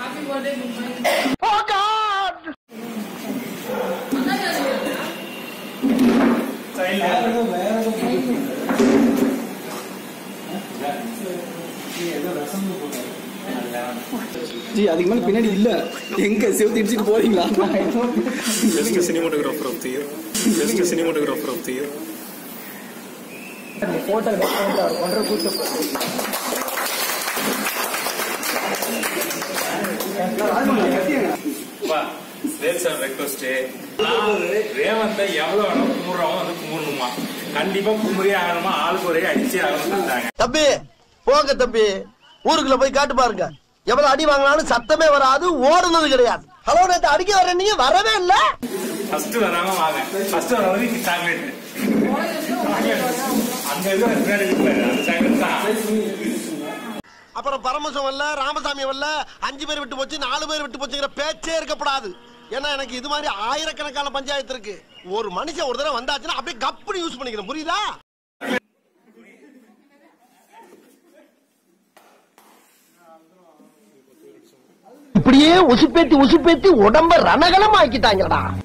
G அதுக்கு மேல பின்னாடி இல்ல எங்க செவுத்து இடிச்சிட்டு போறீங்களா Best cinematographer of the year. Best cinematographer of the year. Photo ஒன்றரை கூட்டம் ரெக்வஸ்ட் ரேவந்த எவ்வளவு வேணும் குமுறவங்க வந்து குமுறணுமா கண்டிப்பா குமுறியே ஆகணுமா ஆளுக்கு ஒரே அடிச்சே ஆகணும் தம்பி போங்க தம்பி ஊருக்குள்ள போய் காட்டு பாருங்க எவ்வளவு அடி வாங்கினாலும் சத்தமே வராது ஓடுனது கிடையாது ஹலோ நேத்து அடிக்க வர நீங்க வரவே இல்ல ஃபர்ஸ்ட் வராம வாங்க ஃபர்ஸ்ட் வரவங்க சாக்லேட் அந்த இது பின்னாடி இருக்கு பாரு, அந்த சாக்லேட் தான் அப்புறம் பரமசம் வரல ராமசாமி வரல அஞ்சு பேர் விட்டு போச்சு நாலு பேர் விட்டு போச்சுங்கிற பேச்சே இருக்கப்படாது ஏன்னா எனக்கு இது மாதிரி ஆயிரக்கணக்கான பஞ்சாயத்து இருக்கு ஒரு மனுஷன் ஒரு தடவை வந்தாச்சுன்னா அப்படியே கப்புனு யூஸ் பண்ணிக்கிறேன் புரியுதா இப்படியே உசுப்பேத்தி உசுப்பேத்தி உடம்ப ரணகலம் ஆக்கிட்டாங்கடா